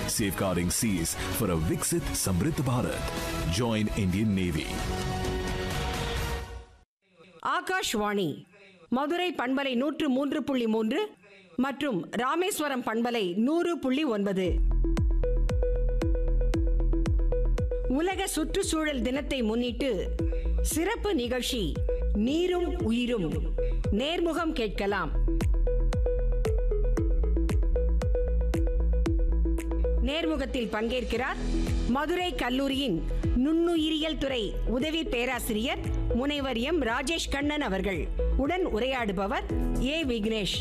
safeguarding seas for a Viksit Samriddh Bharat. Join Indian Navy. Akashvani Madurai பண்பலை நூற்று மூன்று புள்ளி மூன்று மற்றும் ராமேஸ்வரம் பண்பலை நூறு புள்ளி ஒன்பது உலக சுற்றுச்சூழல் தினத்தை முன்னிட்டு சிறப்பு நிகழ்ச்சி நீரும் உயிரும் நேர்முகம் கேட்கலாம் நேர்முகத்தில் பங்கேற்கிறார் மதுரை கல்லூரியின் நுண்ணுயிரியல் துறை உதவி பேராசிரியர் முனைவர் எம் ராஜேஷ் கண்ணன் அவர்கள் உடன் உரையாடுபவர் ஏ விக்னேஷ்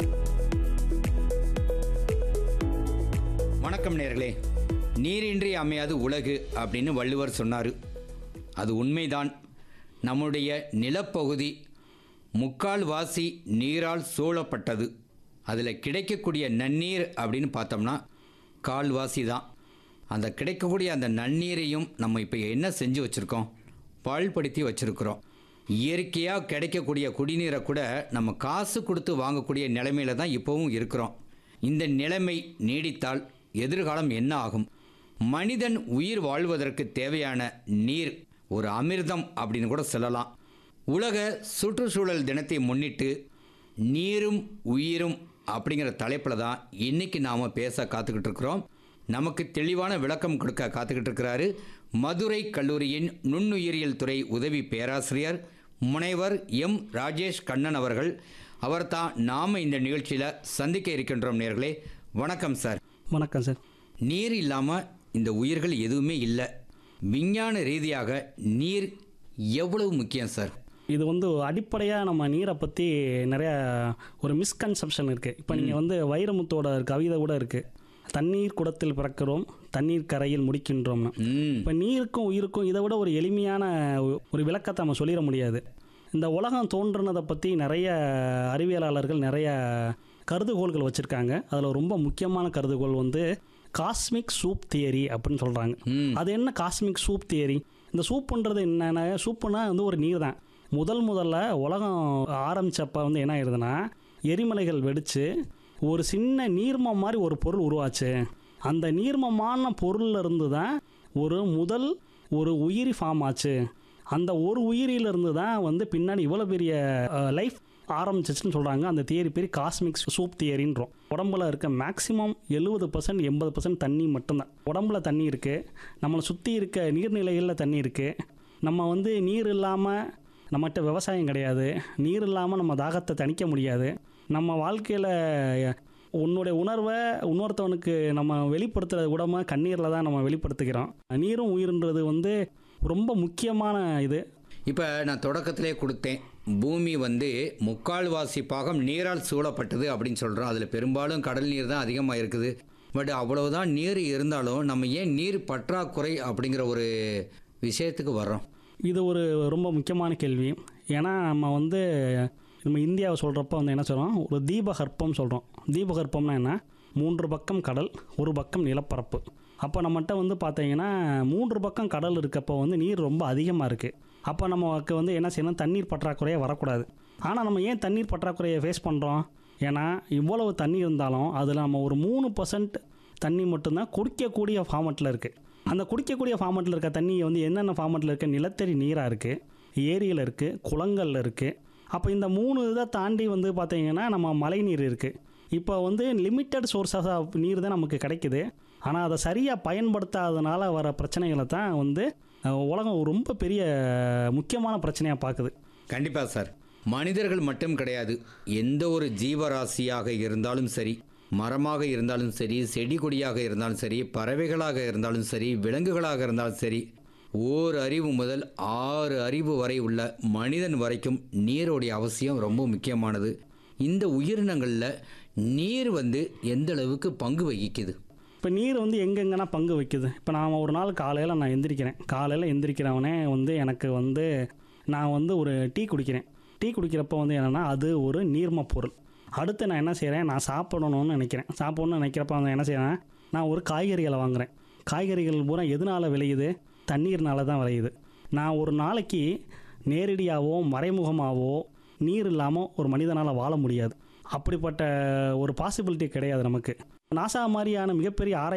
வணக்கம் நேர்களே நீரின்றி அமையாது உலகு அப்படின்னு வள்ளுவர் சொன்னார் அது உண்மைதான் நம்முடைய நிலப்பகுதி முக்கால் வாசி நீரால் சூழப்பட்டது அதில் கிடைக்கக்கூடிய நன்னீர் அப்படின்னு பார்த்தோம்னா கால்வாசி தான் அந்த கிடைக்கக்கூடிய அந்த நன்னீரையும் நம்ம இப்போ என்ன செஞ்சு வச்சுருக்கோம் பாழ்படுத்தி வச்சுருக்குறோம் இயற்கையாக கிடைக்கக்கூடிய குடிநீரை கூட நம்ம காசு கொடுத்து வாங்கக்கூடிய நிலைமையில தான் இப்போவும் இருக்கிறோம் இந்த நிலைமை நீடித்தால் எதிர்காலம் என்ன ஆகும் மனிதன் உயிர் வாழ்வதற்கு தேவையான நீர் ஒரு அமிர்தம் அப்படின்னு கூட சொல்லலாம் உலக சுற்றுச்சூழல் தினத்தை முன்னிட்டு நீரும் உயிரும் அப்படிங்கிற தலைப்பில் தான் இன்னைக்கு நாம் பேச காத்துக்கிட்டு இருக்கிறோம் நமக்கு தெளிவான விளக்கம் கொடுக்க காத்துக்கிட்டு இருக்கிறாரு மதுரை கல்லூரியின் நுண்ணுயிரியல் துறை உதவி பேராசிரியர் முனைவர் எம் ராஜேஷ் கண்ணன் அவர்கள் அவர் தான் நாம் இந்த நிகழ்ச்சியில் சந்திக்க இருக்கின்றோம் நேர்களே வணக்கம் சார் வணக்கம் சார் நீர் இல்லாமல் இந்த உயிர்கள் எதுவுமே இல்லை விஞ்ஞான ரீதியாக நீர் எவ்வளவு முக்கியம் சார் இது வந்து அடிப்படையாக நம்ம நீரை பற்றி நிறைய ஒரு மிஸ்கன்செப்ஷன் இருக்குது இப்போ நீங்கள் வந்து வைரமுத்தோட கவிதை கூட இருக்குது தண்ணீர் குடத்தில் பிறக்கிறோம் தண்ணீர் கரையில் முடிக்கின்றோம்னு ம் இப்போ நீருக்கும் உயிருக்கும் இதை விட ஒரு எளிமையான ஒ- ஒரு விளக்கத்தை நம்ம சொல்லிட முடியாது இந்த உலகம் தோன்றுனதை பற்றி நிறைய அறிவியலாளர்கள் நிறைய கருதுகோள்கள் வச்சுருக்காங்க அதில் ரொம்ப முக்கியமான கருதுகோள் வந்து காஸ்மிக் சூப் தியரி அப்படின்னு சொல்கிறாங்க ம். அது என்ன காஸ்மிக் சூப் தியரி இந்த சூப்புன்றது என்னென்ன சூப்புனா வந்து ஒரு நீர் தான் முதல் முதல்ல உலகம் ஆரம்பிச்சப்ப வந்து என்ன ஆயிருதுன்னா எரிமலைகள் வெடித்து ஒரு சின்ன நீர்மம் மாதிரி ஒரு பொருள் உருவாச்சு அந்த நீர்மமான பொருள்ல இருந்து தான் ஒரு முதல் ஒரு உயிரி ஃபார்ம் ஆச்சு அந்த ஒரு உயிரியிலிருந்து தான் வந்து பின்னாடி இவ்வளோ பெரிய லைஃப் ஆரம்பிச்சிச்சுன்னு சொல்கிறாங்க அந்த தியரி பேர் காஸ்மிக் சூப் தியரின்றோம் உடம்புல இருக்க மேக்ஸிமம் எழுபது பர்சன்ட் எண்பது பர்சன்ட் தண்ணி மட்டும்தான் உடம்புல தண்ணி இருக்குது நம்மளை சுற்றி இருக்க நீர்நிலைகளில் தண்ணி இருக்குது நம்ம வந்து நீர் இல்லாமல் நம்மகிட்ட விவசாயம் கிடையாது நீர் இல்லாமல் நம்ம தாகத்தை தணிக்க முடியாது நம்ம வாழ்க்கையில் உன்னுடைய உணர்வை இன்னொருத்தவனுக்கு நம்ம வெளிப்படுத்துறது கூடமா கண்ணீரில் தான் நம்ம வெளிப்படுத்திக்கிறோம் நீரும் உயிர்ன்றது வந்து ரொம்ப முக்கியமான இது இப்போ நான் தொடக்கத்திலே கொடுத்தேன் பூமி வந்து முக்கால்வாசி பாகம் நீரால் சூழப்பட்டது அப்படின்னு சொல்கிறோம் அதில் பெரும்பாலும் கடல் நீர் தான் அதிகமாக இருக்குது பட் அவ்வளவுதான் நீர் இருந்தாலும் நம்ம ஏன் நீர் பற்றாக்குறை அப்படிங்கிற ஒரு விஷயத்துக்கு வர்றோம் இது ஒரு ரொம்ப முக்கியமான கேள்வி ஏன்னா நம்ம வந்து நம்ம இந்தியாவை சொல்கிறப்ப வந்து என்ன சொல்கிறோம் ஒரு தீபகற்பம் சொல்கிறோம் தீபகற்பம்னா என்ன மூன்று பக்கம் கடல் ஒரு பக்கம் நிலப்பரப்பு அப்போ நம்மகிட்ட வந்து பார்த்தீங்கன்னா மூன்று பக்கம் கடல் இருக்கப்போ வந்து நீர் ரொம்ப அதிகமாக இருக்குது அப்போ நமக்கு வந்து என்ன செய்யணும் தண்ணீர் பற்றாக்குறையே வரக்கூடாது ஆனால் நம்ம ஏன் தண்ணீர் பற்றாக்குறையை ஃபேஸ் பண்ணுறோம் ஏன்னா இவ்வளவு தண்ணி இருந்தாலும் அதில் நம்ம ஒரு மூணு பர்சன்ட் தண்ணி மட்டும்தான் குடிக்கக்கூடிய ஃபார்மெட்டில் இருக்குது அந்த குடிக்கக்கூடிய ஃபார்மெட்டில் இருக்க தண்ணி வந்து என்னென்ன ஃபார்மெட்டில் இருக்க நிலத்தடி நீராக இருக்குது ஏரியில் இருக்குது குளங்களில் இருக்குது அப்போ இந்த மூணு இதை தாண்டி வந்து பார்த்தீங்கன்னா நம்ம மழை நீர் இருக்குது இப்போ வந்து லிமிட்டட் சோர்ஸஸ் ஆஃப் நீர் தான் நமக்கு கிடைக்குது ஆனால் அதை சரியாக பயன்படுத்தாதனால வர பிரச்சனைகளை தான் வந்து அஹ், உலகம் ரொம்ப பெரிய முக்கியமான பிரச்சனையாக பார்க்குது கண்டிப்பாக சார் மனிதர்கள் மட்டும் கிடையாது எந்த ஒரு ஜீவராசியாக இருந்தாலும் சரி மரமாக இருந்தாலும் சரி செடி கொடியாக இருந்தாலும் சரி பறவைகளாக இருந்தாலும் சரி விலங்குகளாக இருந்தாலும் சரி ஓர் அறிவு முதல் ஆறு அறிவு வரை உள்ள மனிதன் வரைக்கும் நீரோடைய அவசியம் ரொம்ப முக்கியமானது இந்த உயிரினங்களில் நீர் வந்து எந்த அளவுக்கு பங்கு வகிக்குது இப்போ நீர் வந்து எங்கெங்கன்னா பங்கு வைக்குது இப்போ நான் ஒரு நாள் காலையில் நான் எந்திரிக்கிறேன் காலையில் எந்திரிக்கிறவனே வந்து எனக்கு வந்து நான் வந்து ஒரு டீ குடிக்கிறேன் டீ குடிக்கிறப்ப வந்து என்னென்னா அது ஒரு நீர்ம பொருள் அடுத்து நான் என்ன செய்கிறேன் நான் சாப்பிடணும்னு நினைக்கிறேன் சாப்பிடணும்னு நினைக்கிறப்ப வந்து என்ன செய்கிறேன் நான் ஒரு காய்கறிகளை வாங்குறேன் காய்கறிகள் பூரா எதனால் விளையுது தண்ணீர்னால தான் விளையுது நான் ஒரு நாளைக்கு நேரடியாகவோ மறைமுகமாகவோ நீர் இல்லாமல் ஒரு மனிதனால் வாழ முடியாது அப்படிப்பட்ட ஒரு பாசிபிலிட்டி கிடையாது நமக்கு நாசா மாதிரியான மிகப்பெரிய ஆராய்ச்சி